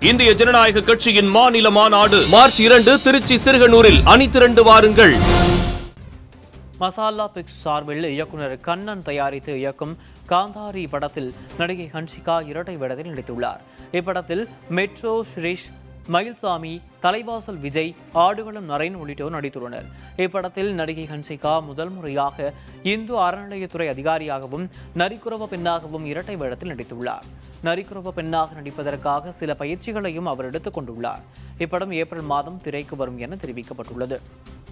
இந்திய ஜனநாயக கட்சியின் மாநில மாநாடு மார்ச் இரண்டு திருச்சி சிறுகனூரில் அணி திரண்டு வாருங்கள் மசாலா பிக்ஸ் சார்பில் இயக்குனர் கண்ணன் தயாரித்து இயக்கும் காந்தாரி படத்தில் நடிகை ஹன்ஷிகா இரட்டை வேடத்தில் நடித்துள்ளார் இப்படத்தில் மெட்ரோ ஸ்ரீஷ் மயில்சாமி தலைவாசல் விஜய் ஆடுகளம் நரேன் உள்ளிட்டோர் நடித்துள்ளனர் இப்படத்தில் நடிகை ஹன்சிகா முதல் முறையாக இந்து அறநிலையத்துறை அதிகாரியாகவும் நரிக்குறவ பெண்ணாகவும் இரட்டை வேடத்தில் நடித்துள்ளார் நரிக்குறவ பெண்ணாக நடிப்பதற்காக சில பயிற்சிகளையும் அவர் எடுத்துக் கொண்டுள்ளார் இப்படம் ஏப்ரல் மாதம் திரைக்கு வரும் என தெரிவிக்கப்பட்டுள்ளது